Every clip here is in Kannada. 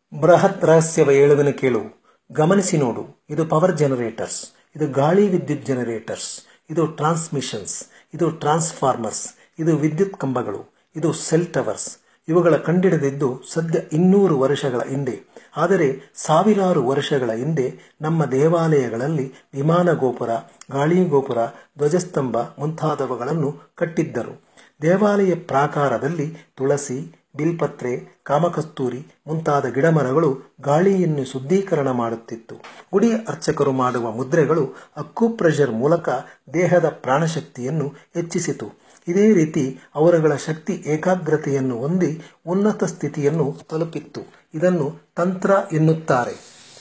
ಬೃಹತ್ ರಹಸ್ಯವ ಹೇಳುವೆನು ಕೇಳು ಗಮನಿಸಿ ನೋಡು ಇದು ಪವರ್ ಜನರೇಟರ್ಸ್ ಇದು ಗಾಳಿ ವಿದ್ಯುತ್ ಜನರೇಟರ್ಸ್ ಇದು ಟ್ರಾನ್ಸ್ಮಿಷನ್ಸ್ ಇದು ಟ್ರಾನ್ಸ್ಫಾರ್ಮರ್ಸ್ ಇದು ವಿದ್ಯುತ್ ಕಂಬಗಳು ಇದು ಸೆಲ್ ಟವರ್ಸ್ ಇವುಗಳ ಕಂಡಿಡಿದಿದ್ದು ಸದ್ಯ ಇನ್ನೂರು ವರ್ಷಗಳ ಹಿಂದೆ ಆದರೆ ಸಾವಿರಾರು ವರ್ಷಗಳ ಹಿಂದೆ ನಮ್ಮ ದೇವಾಲಯಗಳಲ್ಲಿ ವಿಮಾನ ಗೋಪುರ ಗಾಳಿ ಗೋಪುರ ಧ್ವಜಸ್ತಂಭ ಮುಂತಾದವುಗಳನ್ನು ಕಟ್ಟಿದ್ದರು ದೇವಾಲಯ ಪ್ರಾಕಾರದಲ್ಲಿ ತುಳಸಿ ಬಿಲ್ಪತ್ರೆ ಕಾಮಕಸ್ತೂರಿ ಮುಂತಾದ ಗಿಡಮರಗಳು ಗಾಳಿಯನ್ನು ಶುದ್ಧೀಕರಣ ಮಾಡುತ್ತಿತ್ತು ಗುಡಿಯ ಅರ್ಚಕರು ಮಾಡುವ ಮುದ್ರೆಗಳು ಅಕ್ಯುಪ್ರೆಷರ್ ಮೂಲಕ ದೇಹದ ಪ್ರಾಣಶಕ್ತಿಯನ್ನು ಹೆಚ್ಚಿಸಿತು ಇದೇ ರೀತಿ ಅವರುಗಳ ಶಕ್ತಿ ಏಕಾಗ್ರತೆಯನ್ನು ಹೊಂದಿ ಉನ್ನತ ಸ್ಥಿತಿಯನ್ನು ತಲುಪಿತ್ತು ಇದನ್ನು ತಂತ್ರ ಎನ್ನುತ್ತಾರೆ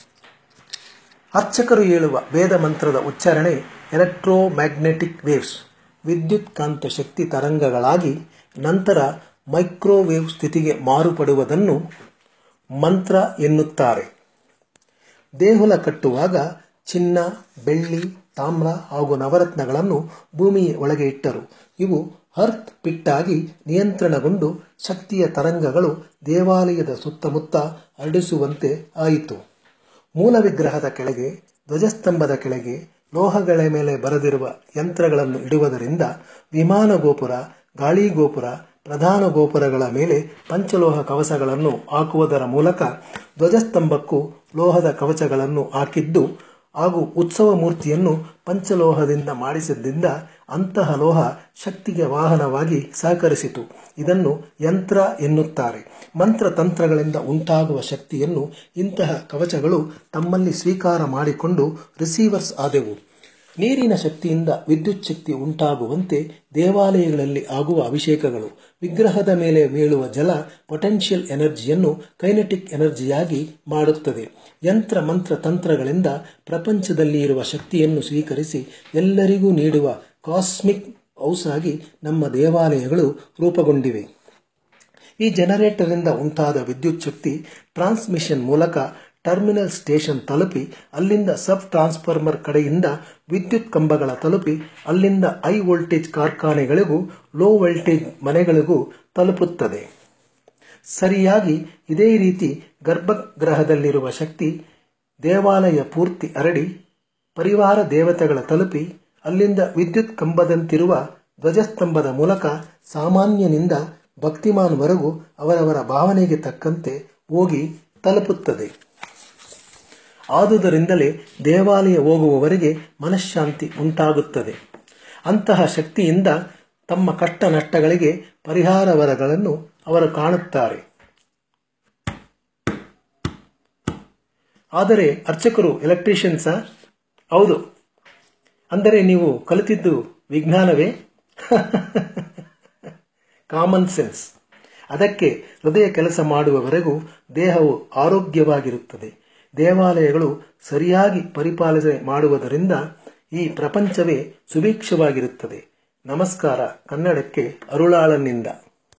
ಅರ್ಚಕರು ಹೇಳುವ ವೇದ ಮಂತ್ರದ ಉಚ್ಚಾರಣೆ ಎಲೆಕ್ಟ್ರೋಮ್ಯಾಗ್ನೆಟಿಕ್ ವೇವ್ಸ್ ವಿದ್ಯುತ್ ಕಾಂತ ಶಕ್ತಿ ತರಂಗಗಳಾಗಿ ನಂತರ ಮೈಕ್ರೋವೇವ್ ಸ್ಥಿತಿಗೆ ಮಾರುಪಡುವುದನ್ನು ಮಂತ್ರ ಎನ್ನುತ್ತಾರೆ ದೇಹುಲ ಕಟ್ಟುವಾಗ ಚಿನ್ನ ಬೆಳ್ಳಿ ತಾಮ್ರ ಹಾಗೂ ನವರತ್ನಗಳನ್ನು ಭೂಮಿಯ ಒಳಗೆ ಇಟ್ಟರು ಇವು ಅರ್ತ್ ಪಿಟ್ಟಾಗಿ ನಿಯಂತ್ರಣಗೊಂಡು ಶಕ್ತಿಯ ತರಂಗಗಳು ದೇವಾಲಯದ ಸುತ್ತಮುತ್ತ ಹರಡಿಸುವಂತೆ ಆಯಿತು ಮೂಲ ವಿಗ್ರಹದ ಕೆಳಗೆ ಧ್ವಜಸ್ತಂಭದ ಕೆಳಗೆ ಲೋಹಗಳ ಮೇಲೆ ಬರೆದಿರುವ ಯಂತ್ರಗಳನ್ನು ಇಡುವುದರಿಂದ ವಿಮಾನ ಗೋಪುರ ಗಾಳಿ ಗೋಪುರ ಪ್ರಧಾನ ಗೋಪುರಗಳ ಮೇಲೆ ಪಂಚಲೋಹ ಕವಚಗಳನ್ನು ಹಾಕುವುದರ ಮೂಲಕ ಧ್ವಜಸ್ತಂಭಕ್ಕೂ ಲೋಹದ ಕವಚಗಳನ್ನು ಹಾಕಿದ್ದು ಹಾಗೂ ಉತ್ಸವ ಮೂರ್ತಿಯನ್ನು ಪಂಚಲೋಹದಿಂದ ಮಾಡಿಸಿದ್ದರಿಂದ ಅಂತಹ ಲೋಹ ಶಕ್ತಿಗೆ ವಾಹನವಾಗಿ ಸಹಕರಿಸಿತು ಇದನ್ನು ಯಂತ್ರ ಎನ್ನುತ್ತಾರೆ ಮಂತ್ರ ತಂತ್ರಗಳಿಂದ ಉಂಟಾಗುವ ಶಕ್ತಿಯನ್ನು ಇಂತಹ ಕವಚಗಳು ತಮ್ಮಲ್ಲಿ ಸ್ವೀಕಾರ ಮಾಡಿಕೊಂಡು ರಿಸೀವರ್ಸ್ ಆದೆವು ನೀರಿನ ಶಕ್ತಿಯಿಂದ ವಿದ್ಯುತ್ ಶಕ್ತಿ ಉಂಟಾಗುವಂತೆ ದೇವಾಲಯಗಳಲ್ಲಿ ಆಗುವ ಅಭಿಷೇಕಗಳು ವಿಗ್ರಹದ ಮೇಲೆ ಬೀಳುವ ಜಲ ಪೊಟೆನ್ಷಿಯಲ್ ಎನರ್ಜಿಯನ್ನು ಕೈನೆಟಿಕ್ ಎನರ್ಜಿಯಾಗಿ ಮಾಡುತ್ತದೆ ಯಂತ್ರ ಮಂತ್ರ ತಂತ್ರಗಳಿಂದ ಪ್ರಪಂಚದಲ್ಲಿ ಇರುವ ಶಕ್ತಿಯನ್ನು ಸ್ವೀಕರಿಸಿ ಎಲ್ಲರಿಗೂ ನೀಡುವ ಕಾಸ್ಮಿಕ್ ಹೌಸ್ ಆಗಿ ನಮ್ಮ ದೇವಾಲಯಗಳು ರೂಪುಗೊಂಡಿವೆ ಈ ಜನರೇಟರ್ನಿಂದ ಉಂಟಾದ ವಿದ್ಯುತ್ ಶಕ್ತಿ ಟ್ರಾನ್ಸ್ಮಿಷನ್ ಮೂಲಕ ಟರ್ಮಿನಲ್ ಸ್ಟೇಷನ್ ತಲುಪಿ ಅಲ್ಲಿಂದ ಸಬ್ ಟ್ರಾನ್ಸ್ಫಾರ್ಮರ್ ಕಡೆಯಿಂದ ವಿದ್ಯುತ್ ಕಂಬಗಳ ತಲುಪಿ ಅಲ್ಲಿಂದ ಹೈ ವೋಲ್ಟೇಜ್ ಕಾರ್ಖಾನೆಗಳಿಗೂ ಲೋ ವೋಲ್ಟೇಜ್ ಮನೆಗಳಿಗೂ ತಲುಪುತ್ತದೆ ಸರಿಯಾಗಿ ಇದೇ ರೀತಿ ಗರ್ಭಗೃಹದಲ್ಲಿರುವ ಶಕ್ತಿ ದೇವಾಲಯ ಪೂರ್ತಿ ಹರಡಿ ಪರಿವಾರ ದೇವತೆಗಳ ತಲುಪಿ ಅಲ್ಲಿಂದ ವಿದ್ಯುತ್ ಕಂಬದಂತಿರುವ ಧ್ವಜಸ್ತಂಭದ ಮೂಲಕ ಸಾಮಾನ್ಯನಿಂದ ಭಕ್ತಿಮಾನ್ವರೆಗೂ ಅವರವರ ಭಾವನೆಗೆ ತಕ್ಕಂತೆ ಹೋಗಿ ತಲುಪುತ್ತದೆ ಆದುದರಿಂದಲೇ ದೇವಾಲಯ ಹೋಗುವವರಿಗೆ ಮನಃಶಾಂತಿ ಉಂಟಾಗುತ್ತದೆ ಅಂತಹ ಶಕ್ತಿಯಿಂದ ತಮ್ಮ ಕಷ್ಟ ನಷ್ಟಗಳಿಗೆ ಪರಿಹಾರ ವರಗಳನ್ನು ಅವರು ಕಾಣುತ್ತಾರೆ ಆದರೆ ಅರ್ಚಕರು ಎಲೆಕ್ಟ್ರಿಷಿಯನ್ಸ ಹೌದು ಅಂದರೆ ನೀವು ಕಲಿತಿದ್ದು ವಿಜ್ಞಾನವೇ ಕಾಮನ್ ಸೆನ್ಸ್ ಅದಕ್ಕೆ ಹೃದಯ ಕೆಲಸ ಮಾಡುವವರೆಗೂ ದೇಹವು ಆರೋಗ್ಯವಾಗಿರುತ್ತದೆ ದೇವಾಲಯಗಳು ಸರಿಯಾಗಿ ಪರಿಪಾಲನೆ ಮಾಡುವುದರಿಂದ ಈ ಪ್ರಪಂಚವೇ ಸುಭಿಕ್ಷವಾಗಿರುತ್ತದೆ ನಮಸ್ಕಾರ ಕನ್ನಡಕ್ಕೆ ಅರುಳಾಳನಿಂದ